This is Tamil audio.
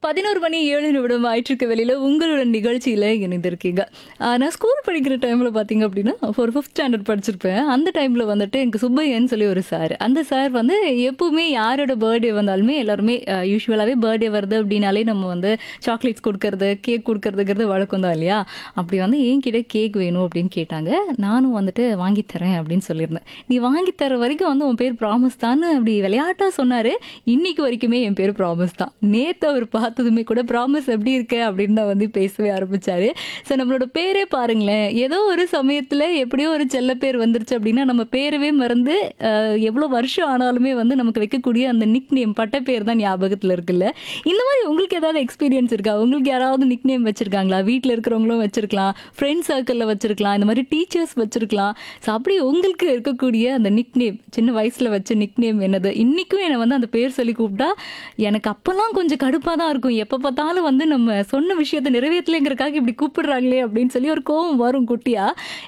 பதினோரு மணி ஏழு நிமிடம் ஆயிற்றுக்கு வெளியில் உங்களோட நிகழ்ச்சியில் இணைந்திருக்கீங்க ஆஹ் நான் ஸ்கூல் படிக்கிற டைமில் பார்த்தீங்க அப்படின்னா ஒரு ஃபிஃப்த் ஸ்டாண்டர்ட் படிச்சிருப்பேன் அந்த டைமில் வந்துட்டு எனக்கு சுப்பையன்னு சொல்லி ஒரு சார் அந்த சார் வந்து எப்பவுமே யாரோட பர்த்டே வந்தாலுமே எல்லாருமே யூஸ்வலாகவே பர்த்டே வருது அப்படின்னாலே நம்ம வந்து சாக்லேட்ஸ் கொடுக்கறது கேக் கொடுக்கறதுங்கிறது வழக்கம் தான் இல்லையா அப்படி வந்து என்கிட்ட கேக் வேணும் அப்படின்னு கேட்டாங்க நானும் வந்துட்டு வாங்கி தரேன் அப்படின்னு சொல்லியிருந்தேன் நீ வாங்கி தர வரைக்கும் வந்து உன் பேர் ப்ராமிஸ் தான் அப்படி விளையாட்டாக சொன்னார் இன்னைக்கு வரைக்குமே என் பேர் ப்ராமிஸ் தான் நேற்று அவர் பார்த்ததுமே கூட ப்ராமிஸ் எப்படி இருக்கு அப்படின்னு தான் வந்து பேசவே ஆரம்பிச்சாரு ஸோ நம்மளோட பேரே பாருங்களேன் ஏதோ ஒரு சமயத்தில் எப்படியோ ஒரு செல்ல பேர் வந்துருச்சு அப்படின்னா நம்ம பேரவே மறந்து அஹ், எவ்வளோ வருஷம் ஆனாலுமே வந்து நமக்கு வைக்கக்கூடிய அந்த நிக் நேம் பட்ட பேர் தான் ஞாபகத்தில் இருக்குல்ல இந்த மாதிரி உங்களுக்கு ஏதாவது எக்ஸ்பீரியன்ஸ் இருக்கா உங்களுக்கு யாராவது நிக் நேம் வச்சிருக்காங்களா வீட்டில் இருக்கிறவங்களும் வச்சிருக்கலாம் ஃப்ரெண்ட்ஸ் சர்க்கிளில் வச்சிருக்கலாம் இந்த மாதிரி டீச்சர்ஸ் வச்சிருக்கலாம் ஸோ அப்படி உங்களுக்கு இருக்கக்கூடிய அந்த நிக் நேம் சின்ன வயசில் வச்ச நிக் நேம் என்னது இன்றைக்கும் என்னை வந்து அந்த பேர் சொல்லி கூப்பிட்டா எனக்கு அப்போல்லாம் கொஞ்சம் கடுப்பாக தான் இருக்கும் எப்போ பார்த்தாலும் வந்து நம்ம சொன்ன விஷயத்தை நிறைவேற்றலைங்கிறக்காக இப்படி கூப்பிடுறாங்களே அப்படின்னு சொல்லி ஒரு கோவம் வரும் குட்டியா